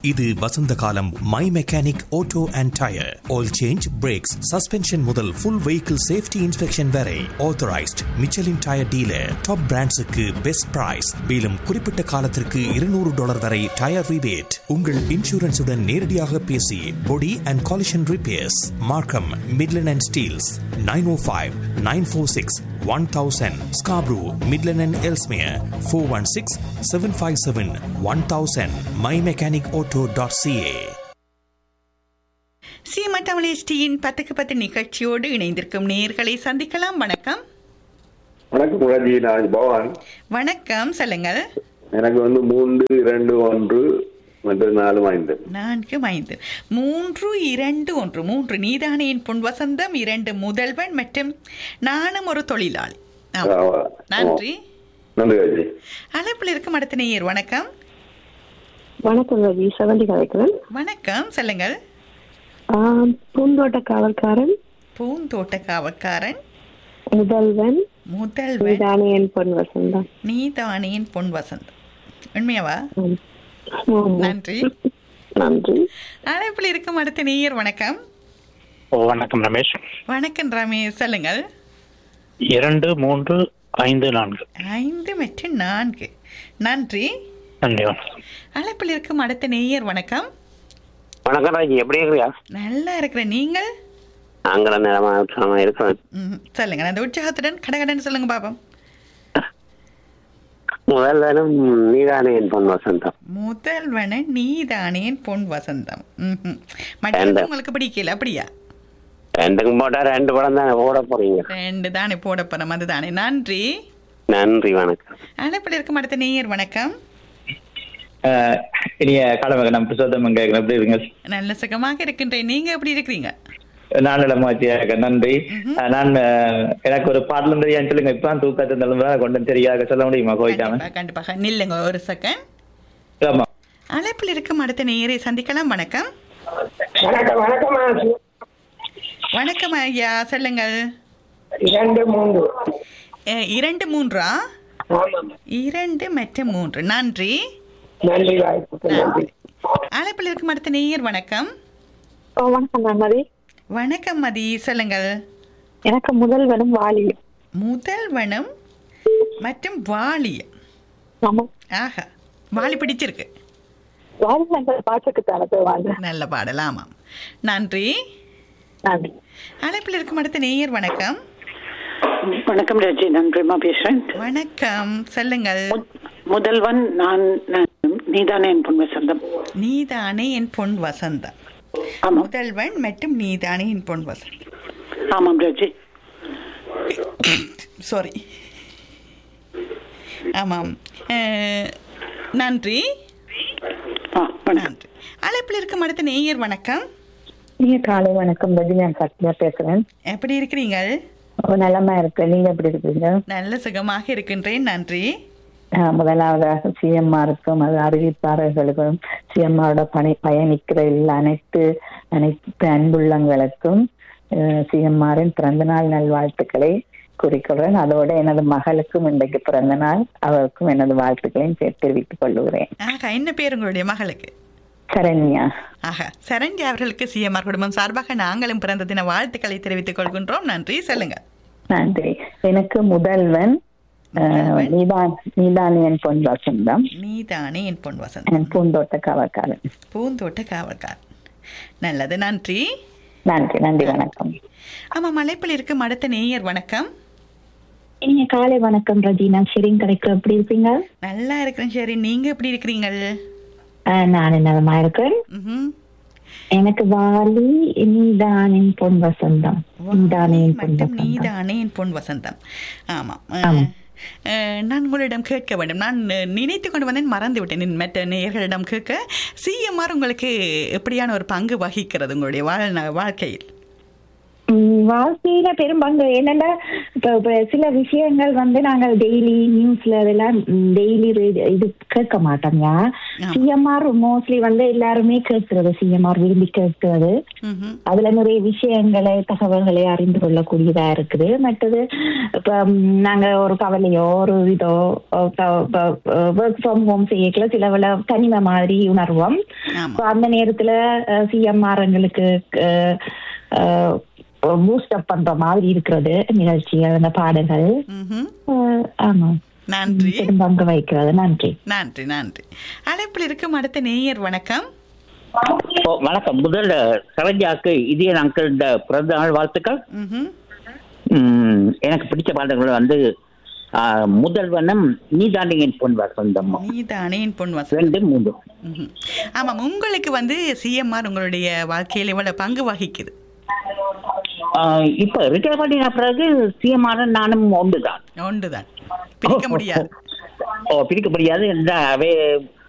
இது வசந்த காலம் my mechanic auto and tyre oil change brakes suspension முதல் ஃபுல் வெஹிக்கிள் சேஃப்டி இன்ஸ்பெக்ஷன் வரை authorised Michelin tyre dealer top பிராண்ட்ஸுக்கு பெஸ்ட் பிரைஸ் மேலும் குறிப்பிட்ட காலத்திற்கு இருநூறு டாலர் வரை டயர் ரிபேட் உங்கள் இன்சூரன்ஸுடன் நேரடியாக பேசி body and collision repairs Markham Midland and Steeles nine O five nine four six one thousand Scarborough Midland and Ellesmere four one six seven five seven one thousand my mechanic auto dot CA Seema Tamil பத்துக்கு பத்து நிகழ்ச்சியோடு இணைந்திருக்கும் நேர்களை சந்திக்கலாம் வணக்கம் வணக்கம் ராஜி நான் பவான் வணக்கம் சொல்லுங்கள் எனக்கு வந்து மூன்று இரண்டு ஒன்று மற்றும் நாலு ஐந்து நான்கு ஐந்து மூன்று இரண்டு ஒன்று மூன்று நீதானேயின் பொன் வசந்தம் இரண்டு முதல்வன் மற்றும் நானும் ஒரு தொழிலாளி ஆமாம். ஆமா. நன்றி நன்றி ராஜி அழைப்பில் இருக்கும் அடுத்த நேயர் வணக்கம் வணக்கம் ரவி செவந்தி கலைக்கிறேன் வணக்கம் சொல்லுங்கள் ஆம், பூந்தோட்ட காவல்காரன் பூந்தோட்ட காவற்காரன் முதல்வன் முதல்வன் நிதானியன் பொன் வசந்தம் நீதானேயின் பொன் வசந்தம் உண்மையாவா ஆம். ஆமா. நன்றி நன்றி அழைப்பில் இருக்கும் அடுத்த நேயர் வணக்கம் ஓ வணக்கம் ரமேஷ் வணக்கம் ரமேஷ் சொல்லுங்கள் இரண்டு மூன்று ஐந்து நான்கு ஐந்து மற்றும் நான்கு நன்றி நன்றி வணக்கம் அழைப்பில் இருக்கும் அடுத்த நேயர் வணக்கம் வணக்கம் ராஜி எப்படி இருக்கிறியா நல்லா இருக்கிற நீங்கள் அங்கே நேரமா உற்சாகமா இருக்கிறேன் ம், சொல்லுங்க அந்த உற்சாகத்துடன் கடகடன் சொல்லுங்க பாப்போம் முதல் தினம் நீதானே என் பொன் வசந்தம் முதல்வன நீதானேன் பொன் வசந்தம் ம்ஹும். மற்றது வேண்டாம். உங்களுக்கு பிடிக்கல அப்படியா ரெண்டுக்கும் போட்டா ரெண்டு படம் தானே போட போறீங்க ரெண்டு தானே போட போறோம் அதுதானே நன்றி நன்றி வணக்கம் அழைப்பில் இருக்கும் அடுத்த நேயர் வணக்கம் ஆஹ் இனிய காலமகனம் புருஷோத்தமன் கேட்கிறேன் எப்படி இருங்க நல்ல சுகமாக இருக்கின்றேன் நீங்க எப்படி இருக்கிறீங்க நாளிடமாச்சியாக நன்றி ஆஹ் நான் ஆஹ் எனக்கு ஒரு பாடலும் தெரியான்னு சொல்லுங்க இப்ப தூக்கத்தை நிலம்புறா கொண்டு தெரியாத சொல்ல முடியுமா கோயிக்காம கண்டிப்பா கண்டிப்பாக நில்லுங்க ஒரு செகண்ட் ஆமா அழைப்பில் இருக்கும் அடுத்த நேயரை சந்திக்கலாம் வணக்கம் வணக்கம் வணக்கம்மா வணக்கம் ஐயா சொல்லுங்கள் இரண்டு மூன்று அஹ், இரண்டு மூன்றா ஆமாம் இரண்டு மற்றும் மூன்று நன்றி நன்றி வாய்ப்புக்கு நன்றி அழைப்பில் இருக்கும் அடுத்த நேயர் வணக்கம் ஓ, வணக்கம் நன்மதி வணக்கம் மதி சொல்லுங்கள் எனக்கு முதல்வனும் வாலியும் முதல்வனம் மற்றும் வாலியம் ஆமா ஆஹா வாலி பிடிச்சிருக்கு வாலி என்ற பாட்டுக்கு தானே வாங்க நல்ல பாடல் ஆமாம் நன்றி நன்றி அழைப்பில் இருக்கும் அடுத்த நேயர் வணக்கம் வணக்கம் ரஜி நான் பிரேமா பேசுறேன் வணக்கம் சொல்லுங்கள் முதல்வன் நான் நான் நீதானே என் பொண்ணு சொந்தம் நீதானே என் பொன் வசந்தம் ஆமாம் முதல்வன் மற்றும் நீதானே என் பொன் வசந்தம் ஆமாம் ரஜி சாரி ஆமாம் அஹ், நன்றி ஆ வணக்கம் நன்றி அழைப்பில் இருக்கும் அடுத்த நேயர் வணக்கம் நீங்க காலை வணக்கம் ரஜி நான் சத்யா பேசுறேன் எப்படி இருக்கிறீங்கள் ஒரு நலமா இருக்கு நீங்க எப்படி இருக்கீங்க நல்ல சுகமாக இருக்கின்றேன் நன்றி ஆஹ் முதலாவதாக சிஎம்ஆருக்கும் அது அறிவிப்பாளர்களுக்கும் சிஎம்ஆரோட பணி பயணிக்கிற எல்லா அனைத்து அனைத்து அன்புள்ளங்களுக்கும் சிஎம்ஆரின் பிறந்தநாள் நல்வாழ்த்துக்களை குறிக்கொள்கிறேன் அதோட எனது மகளுக்கும் இன்றைக்கு பிறந்த நாள் அவருக்கும் எனது வாழ்த்துக்களையும் சேர்த்து தெரிவித்துக் கொள்கிறேன் ஆகா என்ன பேர் உங்களுடைய மகளுக்கு சரண்யா ஆஹா சரண்யா அவர்களுக்கு சிஎம்ஆர் குடும்பம் சார்பாக நாங்களும் பிறந்த தின வாழ்த்துக்களை தெரிவித்துக் கொள்கின்றோம் நன்றி சொல்லுங்க நன்றி எனக்கு முதல்வன் ஆஹ், நீதான் நீதான் என் பொன் வசந்தம் நீதானே என் பொன் வசந்த் என் பூந்தோட்ட காவற்காரன் பூந்தோட்ட காவல்கார் நல்லது நன்றி நன்றி நன்றி வணக்கம் ஆமாம் அழைப்பில் இருக்கும் அடுத்த நேயர் வணக்கம் இனிய காலை வணக்கம் ரஜி நான் ஷெரிங் கிடைக்கிற எப்படி இருப்பீங்க நல்லா இருக்கிறேன் சரி நீங்க எப்படி இருக்கிறீங்கள் ஆஹ், நான் நலமா இருக்கேன் ம்ஹும். எனக்கு வாலி நீதானின் பொன் வசந்தம் நீதானின் பொன் மற்றும் வசந்தம் நீதானே என் பொன் வசந்தம் ஆமாம் ஆமாம். அஹ், நான் உங்களிடம் கேட்க வேண்டும் நான் நினைத்து கொண்டு வந்தேன் மறந்து விட்டேன் என் மற்ற நேயர்களிடம் கேட்க சிஎம்ஆர் உங்களுக்கு எப்படியான ஒரு பங்கு வகிக்கிறது உங்களுடைய வாழ் வாழ்க்கையில் உம், வாழ்க்கையில பெரும் பங்கு என்னன்னா இப்ப இப்ப சில விஷயங்கள் வந்து நாங்கள் டெய்லி நியூஸ்ல அதெல்லாம் டெய்லி இது கேட்க மாட்டோம்யா சிஎம்ஆர் மோஸ்ட்லி வந்து எல்லாருமே கேட்கிறது சிஎம்ஆர் விரும்பி கேட்கிறது ம்ஹும். அதுல நிறைய விஷயங்களை தகவல்களை அறிந்து கொள்ளக்கூடியதா இருக்குது மற்றது இப்ப ம், நாங்க ஒரு கவலையோ ஒரு இதோ ஒர்க் ஃப்ரம் ஹோம் செய்யக்கல சில வேளை தனிமை மாதிரி உணர்வோம் ஆமா So, அந்த நேரத்துல சிஎம்ஆர் எங்களுக்கு பூஸ்ட் அப் பண்ற மாதிரி இருக்கிறது நிகழ்ச்சிகள் அந்த பாடல்கள் ம்ஹும். அஹ், ஆமா நன்றி திரும்ப அங்க வைக்கிறது நன்றி நன்றி நன்றி அழைப்பில் இருக்கும் அடுத்த நேயர் வணக்கம் ஓ, வணக்கம் முதல்ல சரோஜாக்கு இதய அங்கிள் பிறந்த நாள் வாழ்த்துக்கள் ம்ஹும். ம், எனக்கு பிடிச்ச பாடல்கள் வந்து ஆ, முதல் வண்ணம் நீ தாண்டி என் பொன் வசந்தம் நீதானே என் பொன் வசனம் ரெண்டு மூன்று ம்ஹும். ஆமாம் உங்களுக்கு வந்து சிஎம்ஆர் உங்களுடைய வாழ்க்கையில் எவ்வளவு பங்கு வகிக்குது ஆ, இப்ப ரிட்டையர் பண்ணின பிறகு சிஎம்ஆர் நானும் ஒன்றுதான் ஒன்றுதான் பிரிக்க முடியாது ஓ பிரிக்க முடியாது என்ற அவை